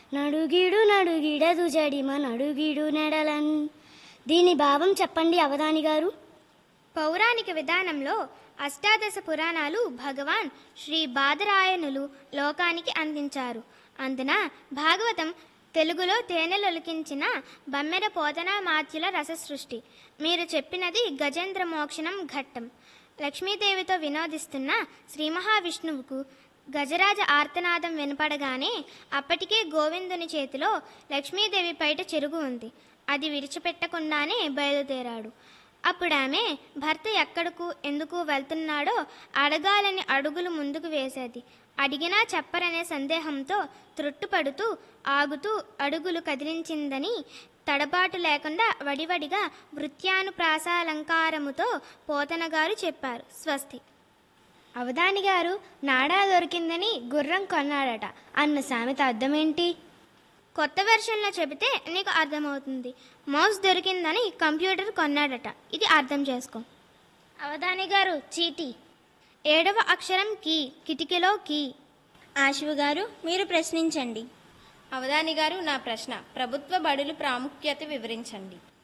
నడుగిడు నడుగిడదు జడిమ నడుగిడు నెడలన్ దీని భావం చెప్పండి అవధాని గారు పౌరాణిక విధానంలో అష్టాదశ పురాణాలు భగవాన్ శ్రీ బాదరాయణులు లోకానికి అందించారు అందున భాగవతం తెలుగులో తేనెలొలికించిన బమ్మెర పోతన మాత్యుల రస సృష్టి మీరు చెప్పినది గజేంద్ర మోక్షణం ఘట్టం లక్ష్మీదేవితో వినోదిస్తున్న శ్రీ మహావిష్ణువుకు గజరాజ ఆర్తనాదం వినపడగానే అప్పటికే గోవిందుని చేతిలో లక్ష్మీదేవి పైట చెరుగు ఉంది అది విడిచిపెట్టకుండానే బయలుదేరాడు అప్పుడు ఆమె భర్త ఎక్కడకు ఎందుకు వెళ్తున్నాడో అడగాలని అడుగులు ముందుకు వేసేది అడిగినా చెప్పరనే సందేహంతో త్రొట్టుపడుతూ ఆగుతూ అడుగులు కదిలించిందని తడబాటు లేకుండా వడివడిగా వృత్యానుప్రాసాలంకారముతో పోతనగారు చెప్పారు స్వస్తి అవధాని గారు నాడా దొరికిందని గుర్రం కొన్నాడట అన్న సామెత అర్థమేంటి కొత్త వెర్షన్లో చెబితే నీకు అర్థమవుతుంది మౌస్ దొరికిందని కంప్యూటర్ కొన్నాడట ఇది అర్థం చేసుకో అవధాని గారు చీటీ ఏడవ అక్షరం కీ కిటికీలో కీ ఆశువు గారు మీరు ప్రశ్నించండి అవధాని గారు నా ప్రశ్న ప్రభుత్వ బడులు ప్రాముఖ్యత వివరించండి